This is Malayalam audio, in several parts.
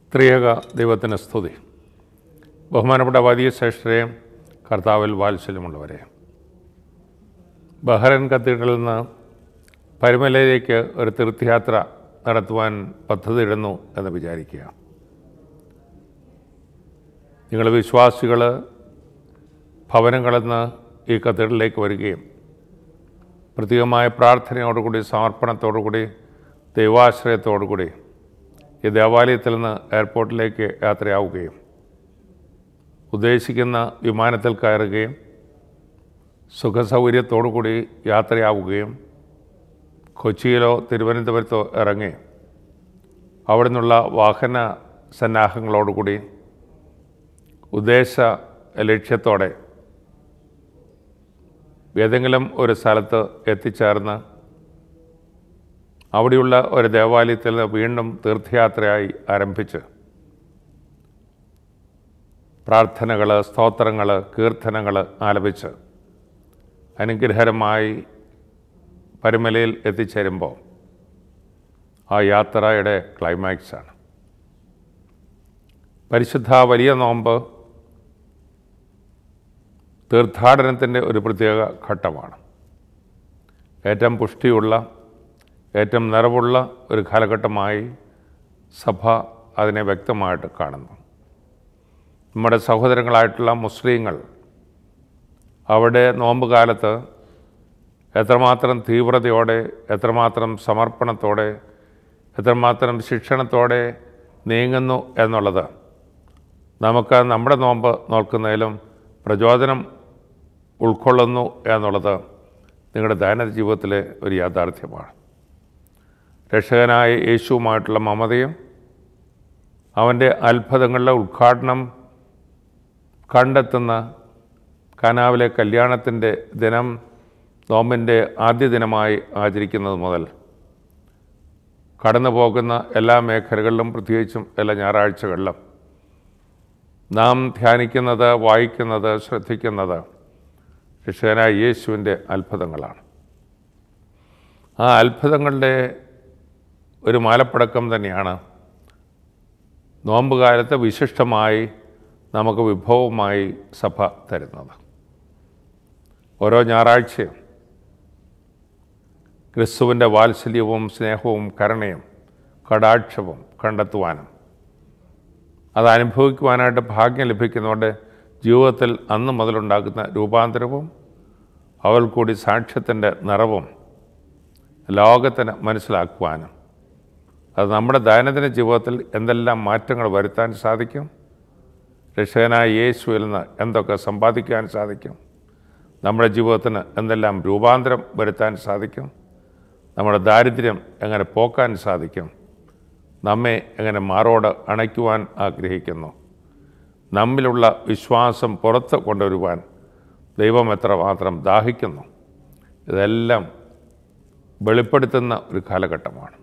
ത്രിയേക ദൈവത്തിന് സ്തുതി ബഹുമാനപ്പെട്ട വലിയ ശ്രേഷ്ഠരെ കർത്താവിൽ വാത്സല്യമുള്ളവരെ ബഹ്റൈൻ കത്തീഡ്രലിൽ നിന്ന് പരുമലയിലേക്ക് ഒരു തീർത്ഥയാത്ര നടത്തുവാൻ പദ്ധതിയിടുന്നു എന്ന് വിചാരിക്കുക നിങ്ങൾ വിശ്വാസികൾ ഭവനങ്ങളിൽ നിന്ന് ഈ കത്തീഡ്രലിലേക്ക് വരികയും പ്രത്യേകമായ പ്രാർത്ഥനയോടുകൂടി സമർപ്പണത്തോടുകൂടി ദൈവാശ്രയത്തോടുകൂടി ഈ ദേവാലയത്തിൽ നിന്ന് എയർപോർട്ടിലേക്ക് യാത്രയാവുകയും ഉദ്ദേശിക്കുന്ന വിമാനത്തിൽ കയറുകയും സുഖസൗകര്യത്തോടുകൂടി യാത്രയാവുകയും കൊച്ചിയിലോ തിരുവനന്തപുരത്തോ ഇറങ്ങി അവിടെ നിന്നുള്ള വാഹന സന്നാഹങ്ങളോടുകൂടി ഉദ്ദേശ ലക്ഷ്യത്തോടെ ഏതെങ്കിലും ഒരു സ്ഥലത്ത് എത്തിച്ചേർന്ന് അവിടെയുള്ള ഒരു ദേവാലയത്തിൽ നിന്ന് വീണ്ടും തീർത്ഥയാത്രയായി ആരംഭിച്ച് പ്രാർത്ഥനകൾ സ്തോത്രങ്ങൾ കീർത്തനങ്ങൾ ആലപിച്ച് അനുഗ്രഹരമായി പരുമലയിൽ എത്തിച്ചേരുമ്പോൾ ആ യാത്രയുടെ ക്ലൈമാക്സാണ് പരിശുദ്ധ വലിയ നോമ്പ് തീർത്ഥാടനത്തിൻ്റെ ഒരു പ്രത്യേക ഘട്ടമാണ് ഏറ്റവും പുഷ്ടിയുള്ള ഏറ്റവും നിറവുള്ള ഒരു കാലഘട്ടമായി സഭ അതിനെ വ്യക്തമായിട്ട് കാണുന്നു നമ്മുടെ സഹോദരങ്ങളായിട്ടുള്ള മുസ്ലിങ്ങൾ അവിടെ നോമ്പ് കാലത്ത് എത്രമാത്രം തീവ്രതയോടെ എത്രമാത്രം സമർപ്പണത്തോടെ എത്രമാത്രം ശിക്ഷണത്തോടെ നീങ്ങുന്നു എന്നുള്ളത് നമുക്ക് നമ്മുടെ നോമ്പ് നോക്കുന്നതിലും പ്രചോദനം ഉൾക്കൊള്ളുന്നു എന്നുള്ളത് നിങ്ങളുടെ ദൈനംദിന ജീവിതത്തിലെ ഒരു യാഥാർത്ഥ്യമാണ് രക്ഷകനായ യേശുവുമായിട്ടുള്ള മമതയും അവൻ്റെ അത്ഭുതങ്ങളുടെ ഉദ്ഘാടനം കണ്ടെത്തുന്ന കനാവിലെ കല്യാണത്തിൻ്റെ ദിനം നോമ്പിൻ്റെ ആദ്യ ദിനമായി ആചരിക്കുന്നത് മുതൽ കടന്നു പോകുന്ന എല്ലാ മേഖലകളിലും പ്രത്യേകിച്ചും എല്ലാ ഞായറാഴ്ചകളിലും നാം ധ്യാനിക്കുന്നത് വായിക്കുന്നത് ശ്രദ്ധിക്കുന്നത് രക്ഷകനായ യേശുവിൻ്റെ അത്ഭുതങ്ങളാണ് ആ അത്ഭുതങ്ങളുടെ ഒരു മാലപ്പടക്കം തന്നെയാണ് നോമ്പുകാലത്ത് വിശിഷ്ടമായി നമുക്ക് വിഭവമായി സഭ തരുന്നത് ഓരോ ഞായറാഴ്ചയും ക്രിസ്തുവിൻ്റെ വാത്സല്യവും സ്നേഹവും കരുണയും കടാക്ഷവും കണ്ടെത്തുവാനും അത് അനുഭവിക്കുവാനായിട്ട് ഭാഗ്യം ലഭിക്കുന്നതുകൊണ്ട് ജീവിതത്തിൽ അന്ന് മുതലുണ്ടാകുന്ന രൂപാന്തരവും അവൾ കൂടി സാക്ഷ്യത്തിൻ്റെ നിറവും ലോകത്തിന് മനസ്സിലാക്കുവാനും അത് നമ്മുടെ ദൈനംദിന ജീവിതത്തിൽ എന്തെല്ലാം മാറ്റങ്ങൾ വരുത്താൻ സാധിക്കും രക്ഷകനായ യേശുവിൽ നിന്ന് എന്തൊക്കെ സമ്പാദിക്കാൻ സാധിക്കും നമ്മുടെ ജീവിതത്തിന് എന്തെല്ലാം രൂപാന്തരം വരുത്താൻ സാധിക്കും നമ്മുടെ ദാരിദ്ര്യം എങ്ങനെ പോക്കാൻ സാധിക്കും നമ്മെ എങ്ങനെ മാറോട് അണയ്ക്കുവാൻ ആഗ്രഹിക്കുന്നു നമ്മിലുള്ള വിശ്വാസം പുറത്ത് കൊണ്ടുവരുവാൻ ദൈവം എത്രമാത്രം ദാഹിക്കുന്നു ഇതെല്ലാം വെളിപ്പെടുത്തുന്ന ഒരു കാലഘട്ടമാണ്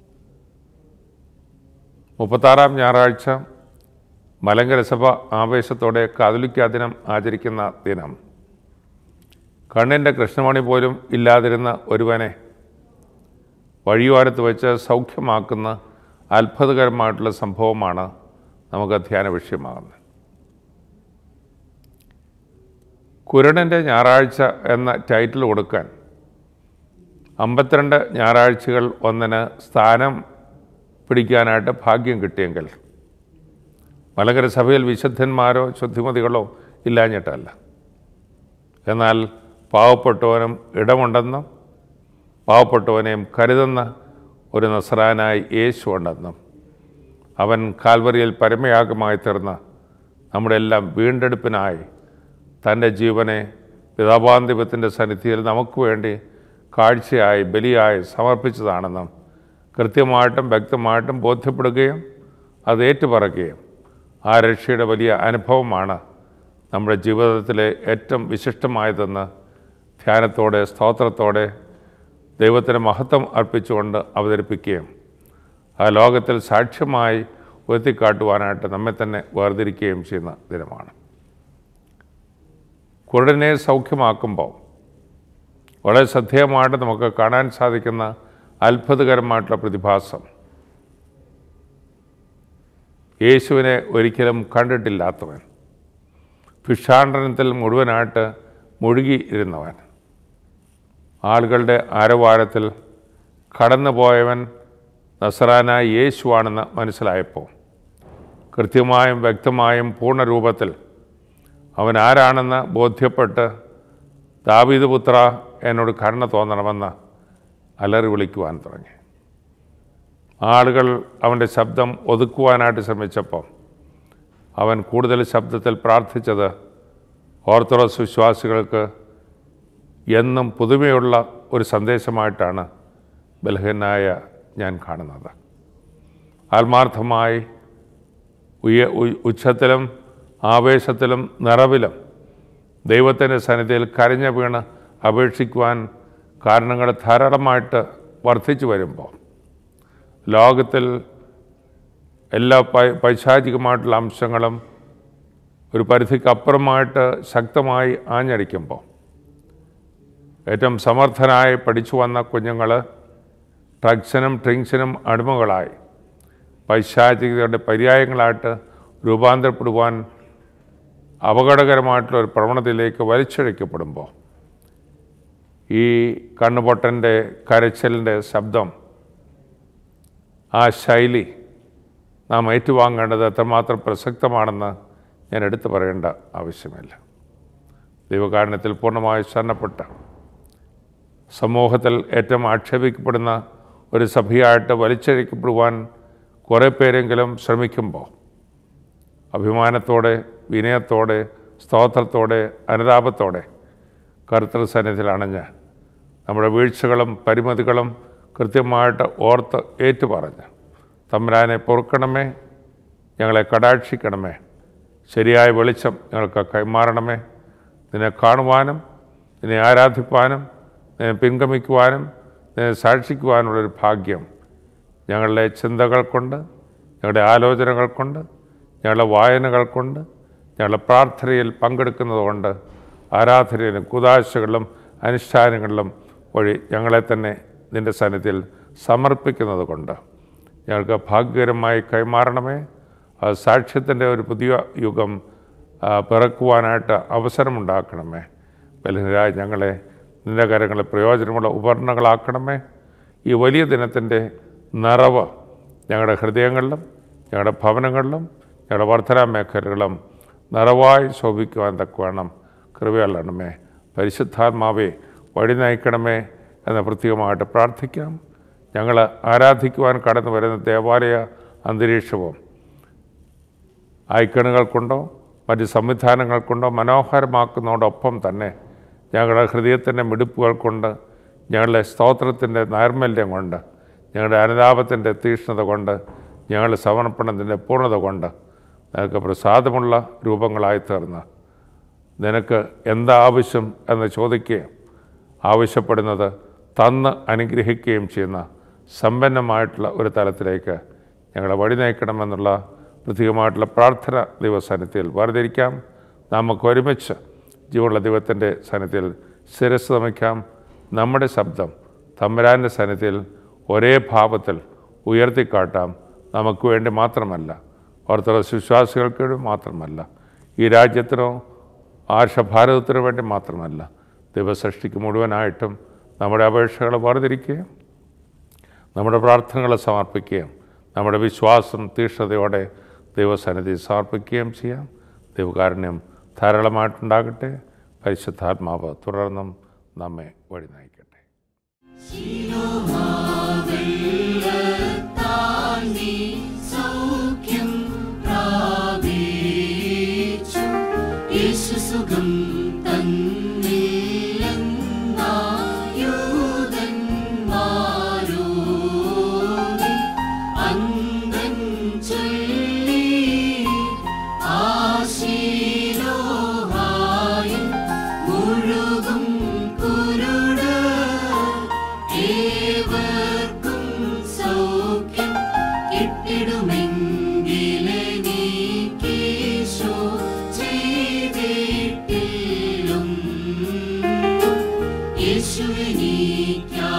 മുപ്പത്താറാം ഞായറാഴ്ച മലങ്കര സഭ ആവേശത്തോടെ കാതലിക്ക ദിനം ആചരിക്കുന്ന ദിനം കണ്ണിൻ്റെ കൃഷ്ണമണി പോലും ഇല്ലാതിരുന്ന ഒരുവനെ വഴിയോരത്ത് വെച്ച് സൗഖ്യമാക്കുന്ന അത്ഭുതകരമായിട്ടുള്ള സംഭവമാണ് നമുക്ക് ധ്യാന വിഷയമാകുന്നത് കുരുടൻ്റെ ഞായറാഴ്ച എന്ന ടൈറ്റിൽ കൊടുക്കാൻ അമ്പത്തിരണ്ട് ഞായറാഴ്ചകൾ ഒന്നിന് സ്ഥാനം പിടിക്കാനായിട്ട് ഭാഗ്യം കിട്ടിയെങ്കിൽ മലങ്കര സഭയിൽ വിശുദ്ധന്മാരോ ശുദ്ധിമതികളോ ഇല്ലാഞ്ഞിട്ടല്ല എന്നാൽ പാവപ്പെട്ടവനും ഇടമുണ്ടെന്നും പാവപ്പെട്ടവനെയും കരുതുന്ന ഒരു നസറാനായി യേശു ഉണ്ടെന്നും അവൻ കാൽവരിയിൽ പരമയാഗമായി തീർന്ന നമ്മുടെ എല്ലാം വീണ്ടെടുപ്പിനായി തൻ്റെ ജീവനെ പിതാപാന്തിപത്തിൻ്റെ സന്നിധിയിൽ നമുക്ക് വേണ്ടി കാഴ്ചയായി ബലിയായി സമർപ്പിച്ചതാണെന്നും കൃത്യമായിട്ടും വ്യക്തമായിട്ടും ബോധ്യപ്പെടുകയും അത് ഏറ്റുപറയുകയും ആ രക്ഷയുടെ വലിയ അനുഭവമാണ് നമ്മുടെ ജീവിതത്തിലെ ഏറ്റവും വിശിഷ്ടമായതെന്ന് ധ്യാനത്തോടെ സ്തോത്രത്തോടെ ദൈവത്തിന് മഹത്വം അർപ്പിച്ചുകൊണ്ട് അവതരിപ്പിക്കുകയും ആ ലോകത്തിൽ സാക്ഷ്യമായി ഉയർത്തിക്കാട്ടുവാനായിട്ട് നമ്മെ തന്നെ വേർതിരിക്കുകയും ചെയ്യുന്ന ദിനമാണ് കുരുടനെ സൗഖ്യമാക്കുമ്പോൾ വളരെ ശ്രദ്ധേയമായിട്ട് നമുക്ക് കാണാൻ സാധിക്കുന്ന അത്ഭുതകരമായിട്ടുള്ള പ്രതിഭാസം യേശുവിനെ ഒരിക്കലും കണ്ടിട്ടില്ലാത്തവൻ ഭിക്ഷാടനത്തിൽ മുഴുവനായിട്ട് മുഴുകി ഇരുന്നവൻ ആളുകളുടെ ആരവാരത്തിൽ കടന്നുപോയവൻ നസറാനായ യേശുവാണെന്ന് മനസ്സിലായപ്പോൾ കൃത്യമായും വ്യക്തമായും പൂർണ്ണരൂപത്തിൽ അവൻ ആരാണെന്ന് ബോധ്യപ്പെട്ട് ദാവീദ് പുത്ര എന്നോട് കരുണ തോന്നണമെന്ന് അലറി വിളിക്കുവാൻ തുടങ്ങി ആളുകൾ അവൻ്റെ ശബ്ദം ഒതുക്കുവാനായിട്ട് ശ്രമിച്ചപ്പോൾ അവൻ കൂടുതൽ ശബ്ദത്തിൽ പ്രാർത്ഥിച്ചത് ഓർത്തഡോക്സ് വിശ്വാസികൾക്ക് എന്നും പുതുമയുള്ള ഒരു സന്ദേശമായിട്ടാണ് ബലഹീനായ ഞാൻ കാണുന്നത് ആത്മാർത്ഥമായി ഉയ ഉ- ഉച്ചത്തിലും ആവേശത്തിലും നിറവിലും ദൈവത്തിൻ്റെ സന്നിധിയിൽ കരഞ്ഞ വീണ് അപേക്ഷിക്കുവാൻ കാരണങ്ങൾ ധാരാളമായിട്ട് വർദ്ധിച്ചു വരുമ്പോൾ ലോകത്തിൽ എല്ലാ പൈ പൈശാചികമായിട്ടുള്ള അംശങ്ങളും ഒരു പരിധിക്കപ്പുറമായിട്ട് ശക്തമായി ആഞ്ഞടിക്കുമ്പോൾ ഏറ്റവും സമർത്ഥനായി പഠിച്ചു വന്ന കുഞ്ഞുങ്ങൾ ഡ്രഗ്സിനും ഡ്രിങ്ക്സിനും അടിമകളായി പൈശാചികതയുടെ പര്യായങ്ങളായിട്ട് രൂപാന്തരപ്പെടുവാൻ അപകടകരമായിട്ടുള്ള ഒരു പ്രവണതയിലേക്ക് വലിച്ചഴിക്കപ്പെടുമ്പോൾ ഈ കണ്ണുപൊട്ടൻ്റെ കരച്ചിലിൻ്റെ ശബ്ദം ആ ശൈലി നാം ഏറ്റുവാങ്ങേണ്ടത് എത്രമാത്രം പ്രസക്തമാണെന്ന് ഞാൻ എടുത്തു പറയേണ്ട ആവശ്യമില്ല ദൈവകാരണത്തിൽ പൂർണ്ണമായി ശരണപ്പെട്ട സമൂഹത്തിൽ ഏറ്റവും ആക്ഷേപിക്കപ്പെടുന്ന ഒരു സഭയായിട്ട് വലിച്ചഴിക്കപ്പെടുവാൻ കുറേ പേരെങ്കിലും ശ്രമിക്കുമ്പോൾ അഭിമാനത്തോടെ വിനയത്തോടെ സ്തോത്രത്തോടെ അനുതാപത്തോടെ കർത്തൃ സന്നിധിയിൽ അണഞ്ഞ് നമ്മുടെ വീഴ്ചകളും പരിമിതികളും കൃത്യമായിട്ട് ഓർത്ത് ഏറ്റുപറഞ്ഞ് തമ്പുരാനെ പൊറുക്കണമേ ഞങ്ങളെ കടാക്ഷിക്കണമേ ശരിയായ വെളിച്ചം ഞങ്ങൾക്ക് കൈമാറണമേ നിന്നെ കാണുവാനും നിന്നെ ആരാധിപ്പാനും നിന്നെ പിൻഗമിക്കുവാനും നിന്നെ സാക്ഷിക്കുവാനുള്ളൊരു ഭാഗ്യം ഞങ്ങളുടെ ചിന്തകൾ കൊണ്ട് ഞങ്ങളുടെ ആലോചനകൾ കൊണ്ട് ഞങ്ങളുടെ വായനകൾ കൊണ്ട് ഞങ്ങളുടെ പ്രാർത്ഥനയിൽ പങ്കെടുക്കുന്നത് കൊണ്ട് ആരാധനയിലും കുതാശകളിലും അനുഷ്ഠാനങ്ങളിലും വഴി ഞങ്ങളെ തന്നെ നിൻ്റെ സന്നിധിയിൽ സമർപ്പിക്കുന്നത് കൊണ്ട് ഞങ്ങൾക്ക് ഭാഗ്യകരമായി കൈമാറണമേ ആ സാക്ഷ്യത്തിൻ്റെ ഒരു പുതിയ യുഗം ആ, പിറക്കുവാനായിട്ട് അവസരമുണ്ടാക്കണമേ ബലഹീനരായ ഞങ്ങളെ നിൻ്റെ കരങ്ങളെ പ്രയോജനമുള്ള ഉപകരണങ്ങളാക്കണമേ ഈ വലിയ ദിനത്തിൻ്റെ നിറവ് ഞങ്ങളുടെ ഹൃദയങ്ങളിലും ഞങ്ങളുടെ ഭവനങ്ങളിലും ഞങ്ങളുടെ വർധനാ മേഖലകളും നിറവായി ശോഭിക്കുവാൻ തക്കവണ്ണം കൃപയല്ലണമേ പരിശുദ്ധാത്മാവെ വഴി നയിക്കണമേ എന്ന് പ്രത്യേകമായിട്ട് പ്രാർത്ഥിക്കാം ഞങ്ങൾ ആരാധിക്കുവാൻ കടന്നു വരുന്ന ദേവാലയ അന്തരീക്ഷവും ഐക്കണുകൾ കൊണ്ടോ മറ്റ് സംവിധാനങ്ങൾ കൊണ്ടോ മനോഹരമാക്കുന്നതോടൊപ്പം തന്നെ ഞങ്ങളുടെ ഹൃദയത്തിൻ്റെ മിടിപ്പുകൾ കൊണ്ട് ഞങ്ങളുടെ സ്തോത്രത്തിൻ്റെ നൈർമല്യം കൊണ്ട് ഞങ്ങളുടെ അനുതാപത്തിൻ്റെ തീക്ഷ്ണത കൊണ്ട് ഞങ്ങളുടെ സമർപ്പണത്തിൻ്റെ പൂർണ്ണത കൊണ്ട് നിനക്ക് പ്രസാദമുള്ള രൂപങ്ങളായി തീർന്ന് നിനക്ക് എന്താവശ്യം എന്ന് ചോദിക്കുകയും ആവശ്യപ്പെടുന്നത് തന്ന് അനുഗ്രഹിക്കുകയും ചെയ്യുന്ന സമ്പന്നമായിട്ടുള്ള ഒരു തലത്തിലേക്ക് ഞങ്ങളെ വഴി നയിക്കണമെന്നുള്ള പ്രത്യേകമായിട്ടുള്ള പ്രാർത്ഥന ദൈവസന്നിധിയിൽ വേർതിരിക്കാം നമുക്ക് ഒരുമിച്ച് ജീവനുള്ള ദൈവത്തിൻ്റെ സന്നിധിയിൽ ശിരസ് നമിക്കാം നമ്മുടെ ശബ്ദം തമ്പരാൻ്റെ സന്നിധിയിൽ ഒരേ ഭാവത്തിൽ ഉയർത്തിക്കാട്ടാം നമുക്ക് വേണ്ടി മാത്രമല്ല ഓർത്തഡോക്സ് വിശ്വാസികൾക്ക് വേണ്ടി മാത്രമല്ല ഈ രാജ്യത്തിനോ ആർഷഭാരതത്തിനു വേണ്ടി മാത്രമല്ല ദൈവസൃഷ്ടിക്ക് മുഴുവനായിട്ടും നമ്മുടെ അപേക്ഷകൾ വേർതിരിക്കുകയും നമ്മുടെ പ്രാർത്ഥനകളെ സമർപ്പിക്കുകയും നമ്മുടെ വിശ്വാസം തീക്ഷ്ണതയോടെ ദൈവസന്നിധി സമർപ്പിക്കുകയും ചെയ്യാം ദൈവകാരുണ്യം ധാരാളമായിട്ടുണ്ടാകട്ടെ പരിശുദ്ധാത്മാവ് തുടർന്നും നമ്മെ വഴി നയിക്കട്ടെ താങ്ങി സൗഖ്യം പ്രാപിച്ചു യേശു സുഖം തന്നില്ലെന്നായൂതന്മാരോട് അന്തൻ ചൊല്ലി ആശീലോഹായി മുഴുകും കുരുട് ഏവർക്കും സൗഖ്യം കിട്ടിടുമെങ്കിലെനിക്കീശോ ചെയ്തിട്ടില്ലും യേശുവിനീക്കാ